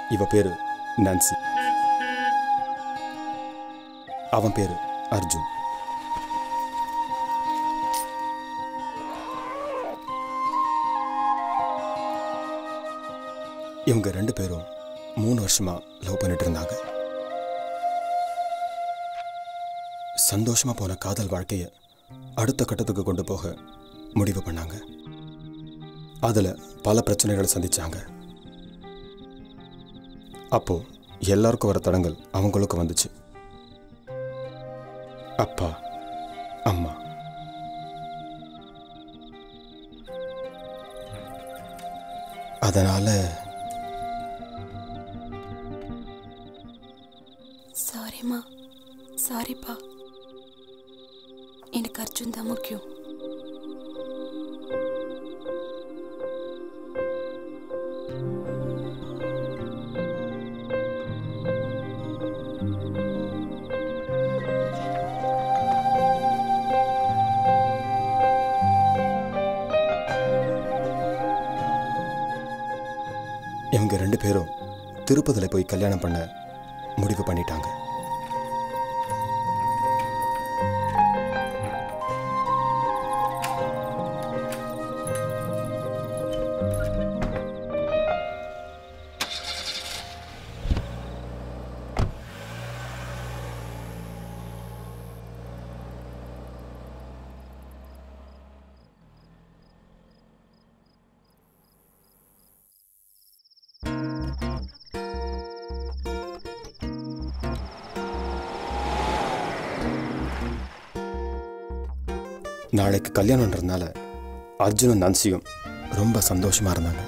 இவ பேரு நான்சி அவன் பேரு அர்ஜுன் இவங்க ரெண்டு பேரும் மூணு வருஷமா லவ் பண்ணிட்டு இருந்தாங்க சந்தோஷமா போன காதல் வாழ்க்கைய அடுத்த கட்டத்துக்கு கொண்டு போக முடிவு பண்ணாங்க அதுல பல பிரச்சனைகளை சந்திச்சாங்க அப்போ எல்லாருக்கும் வர தடங்கள் அவங்களுக்கு வந்துச்சு அப்பா அம்மா அதனால சாரிம்மா சாரிப்பா எனக்கு அர்ஜுன் தான் முக்கியம் இவங்க ரெண்டு பேரும் திருப்பதியில் போய் கல்யாணம் பண்ண முடிவு பண்ணிட்டாங்க நாளைக்கு கல்யாணன்றதுனால அர்ஜுனும் நான்சியும் ரொம்ப சந்தோஷமா இருந்தாங்க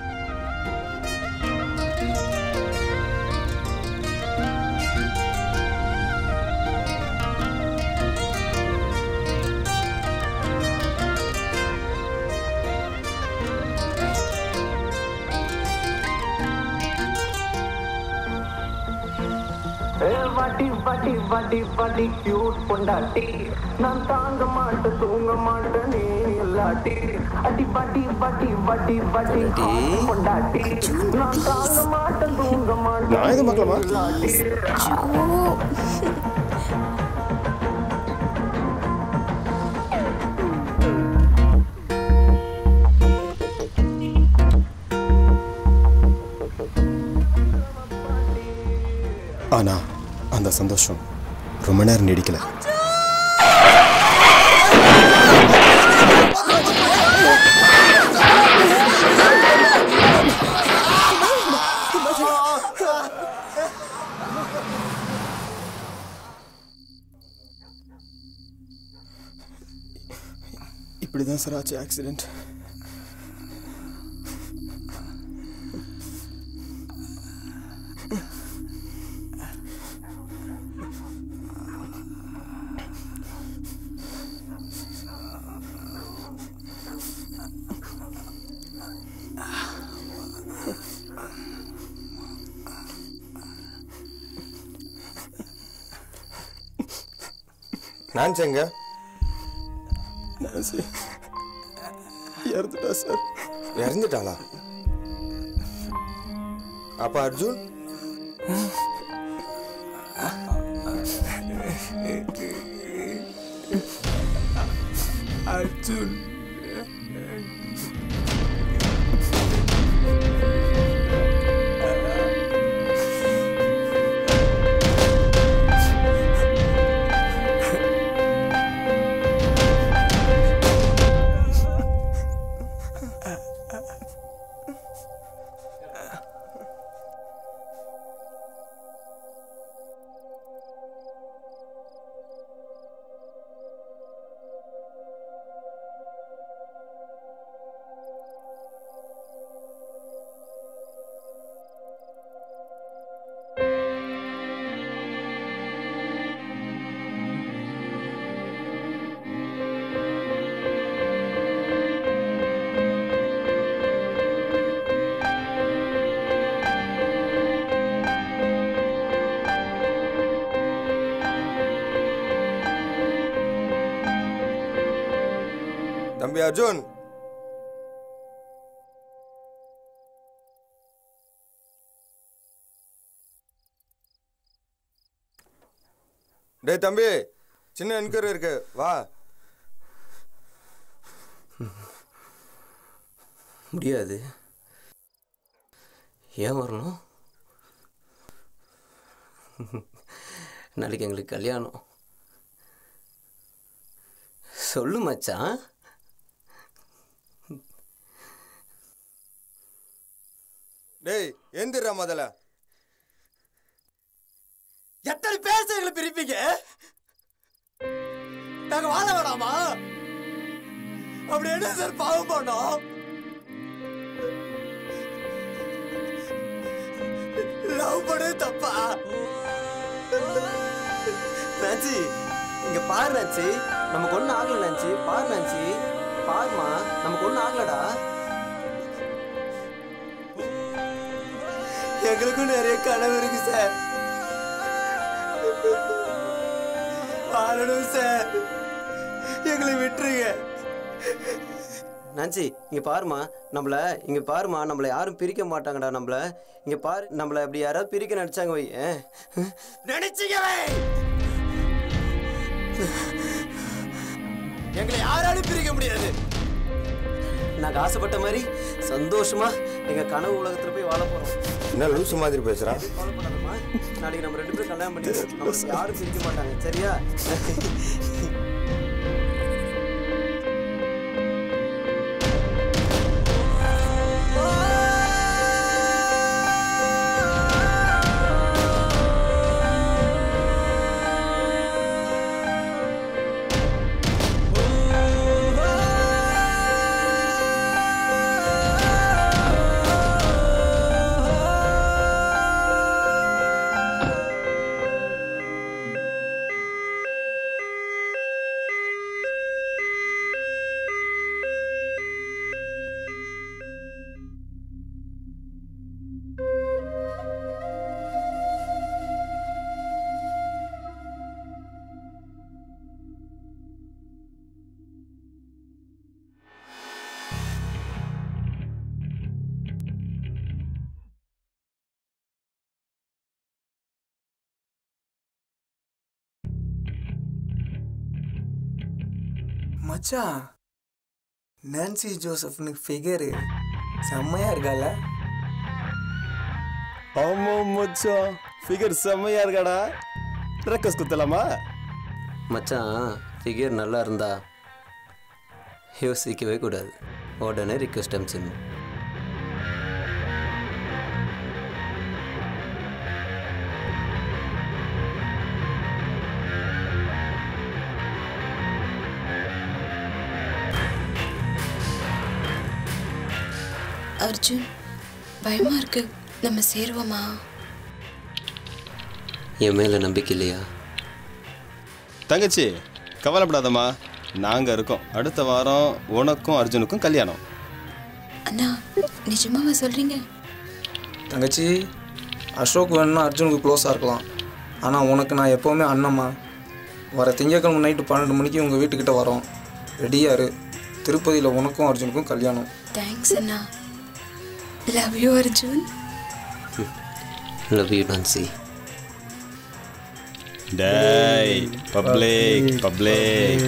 ஏ வாட்டி வாட்டி வாட்டி வாட்டி கியூட் பொண்டாட்டி நான் தாங்க மாட்டேன் தூங்க மாட்டேன் நீ இல்லாட்டி அடி வாட்டி வாட்டி வாட்டி வாட்டி hot பொண்டாட்டி நான் தாங்க மாட்டேன் தூங்க மாட்டேன் நான் எதுவும் பார்க்கலாமா? இல்லாட்டி ஆனா அந்த சந்தோஷம் ரொம்ப நேரம் நீடிக்கல இப்படிதான் சார் ஆச்சு ஆக்சிடென்ட் நான் செங்க நான்சி இறந்துட்டா சார் இறந்துட்டாளா அப்ப அர்ஜுன் அர்ஜுன் தம்பி அர்ஜுன் டேய் தம்பி சின்ன என்கொயரி இருக்கு வா முடியாது ஏன் வரணும் நாளைக்கு எங்களுக்கு கல்யாணம் சொல்லு மச்சான் டேய் எந்திரா முதல்ல எத்தனை பேர் எங்களை பிரிப்பீங்க நாங்க வாழ வேணாமா அப்படி என்ன சார் பாவம் பண்ணோம் லவ் பண்ணது தப்பா நாச்சி இங்க பாரு நாச்சி நமக்கு ஒன்றும் ஆகல நாச்சி பாரு நாச்சி பாருமா நமக்கு ஒன்றும் ஆகலடா எங்களுக்கும் நிறைய கனவு இருக்கு சார் வாழணும் சார் எங்களை விட்டுருங்க நான்சி இங்க பாருமா நம்மள இங்க பாருமா நம்மள யாரும் பிரிக்க மாட்டாங்கடா நம்மள இங்க பாரு நம்மள அப்படி யாராவது பிரிக்க நினைச்சாங்க வை நினைச்சீங்க வை எங்களை யாராலும் பிரிக்க முடியாது நாங்க ஆசைப்பட்ட மாதிரி சந்தோஷமா எங்க கனவு உலகத்துல போய் வாழ போறோம் என்ன லூசு மாதிரி பேசுறான் கவலைப்படாதம்மா. நாளைக்கு நம்ம ரெண்டு பேரும் கல்யாணம் பண்ணிடுவோம் நம்மளுக்கு யாரும் பிரிக்க மாட்டாங்க சரியா மச்சான் நான்சி ஜோசப்னு ஃபிகரு செம்மையா இருக்கால ஆமா மச்சான் ஃபிகர் செம்மையா இருக்காடா ரெக்கஸ் குத்தலாமா மச்சான் ஃபிகர் நல்லா இருந்தா யோசிக்கவே கூடாது உடனே ரிக்வெஸ்ட் அனுப்பிச்சிடணும் அர்ஜுன் பயமா இருக்கு நம்ம சேருவோமா என் மேலே நம்பிக்கை இல்லையா தங்கச்சி கவலைப்படாதம்மா நாங்க இருக்கோம் அடுத்த வாரம் உனக்கும் அர்ஜுனுக்கும் கல்யாணம் அண்ணா நிஜமாவா சொல்றீங்க தங்கச்சி அசோக் வேணும்னா அர்ஜுனுக்கு க்ளோஸாக இருக்கலாம் ஆனால் உனக்கு நான் எப்போவுமே அண்ணம்மா வர திங்கக்கிழமை நைட்டு பன்னெண்டு மணிக்கு உங்கள் வீட்டுக்கிட்ட வரோம் ரெடியாக இரு திருப்பதியில் உனக்கும் அர்ஜுனுக்கும் கல்யாணம் தேங்க்ஸ் அண்ணா love you Arjun love you Nancy டேய் பப்ளிக் பப்ளிக்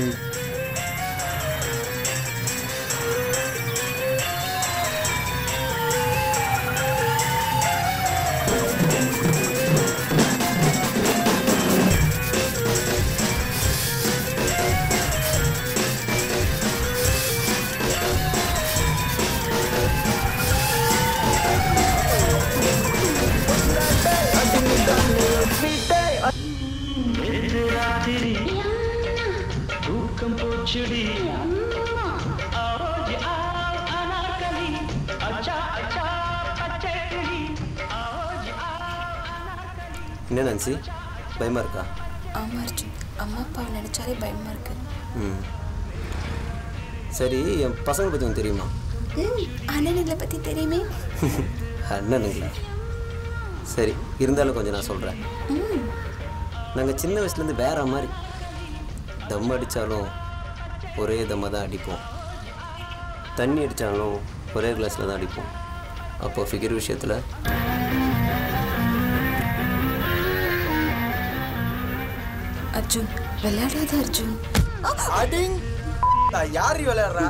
என்ன நான்சி பயமா இருக்கா ஆமா அர்ஜுன் அம்மா அப்பாவை நினைச்சாலே பயமா இருக்கு ம் சரி என் பசங்களை பற்றி உனக்கு தெரியுமா ம் அண்ணனை பத்தி தெரியுமே அண்ணனுங்களா சரி இருந்தாலும் கொஞ்சம் நான் சொல்கிறேன் ம் நாங்கள் சின்ன வயசுலேருந்து வேற மாதிரி தம் அடித்தாலும் ஒரே தம்மை தான் அடிப்போம் தண்ணி அடித்தாலும் ஒரே கிளாஸில் தான் அடிப்போம் அப்போ ஃபிகர் விஷயத்தில் அது அர்ஜுன் விளையாடாத அர்ஜுன் அடிங் நான் யார் விளையாடுறா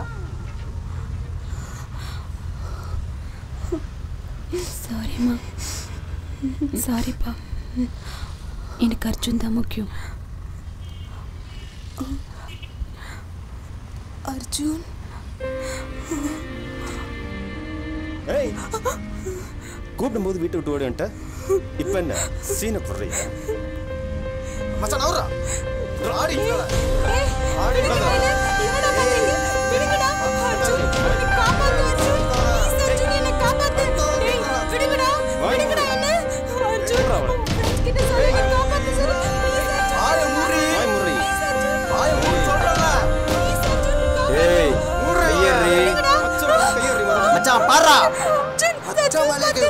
சாரிம்மா சாரிப்பா எனக்கு அர்ஜுன் தான் முக்கியம் அர்ஜுன் ஏய் கூப்பிடும்போது வீட்டை விட்டு ஓடின்ட்ட இப்போ என்ன சீனை போடுறீங்க மச்சான் நவுறா ஆடி ஆடி ஆய மூடி வாய் முறை ஆய மூடி சொல்றல ஏய் கையேறி மச்சான் கையேறி முதல்ல. மச்சான் பாறா மச்சான் மேலே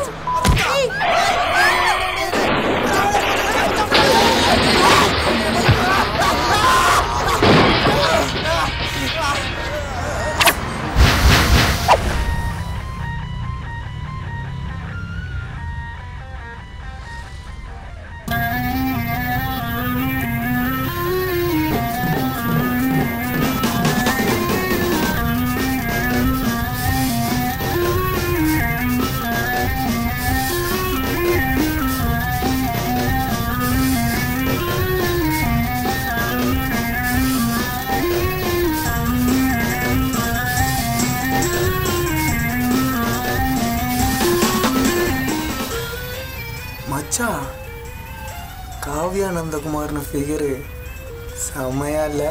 மச்சான் காவ்யா நந்தகுமார்னு ஃபிகரு செம்மையா இல்லை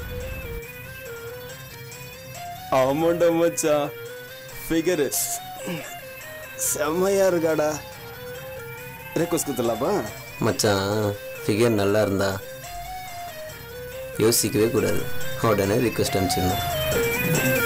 ஆமாண்டா மச்சான் ஃபிகரு செம்மையா இருக்காடா ரெக்வஸ்ட் கொடுத்துடலாமா மச்சான் ஃபிகர் நல்லா இருந்தா யோசிக்கவே கூடாது உடனே ரிக்வஸ்ட் அனுப்பிச்சிடணும்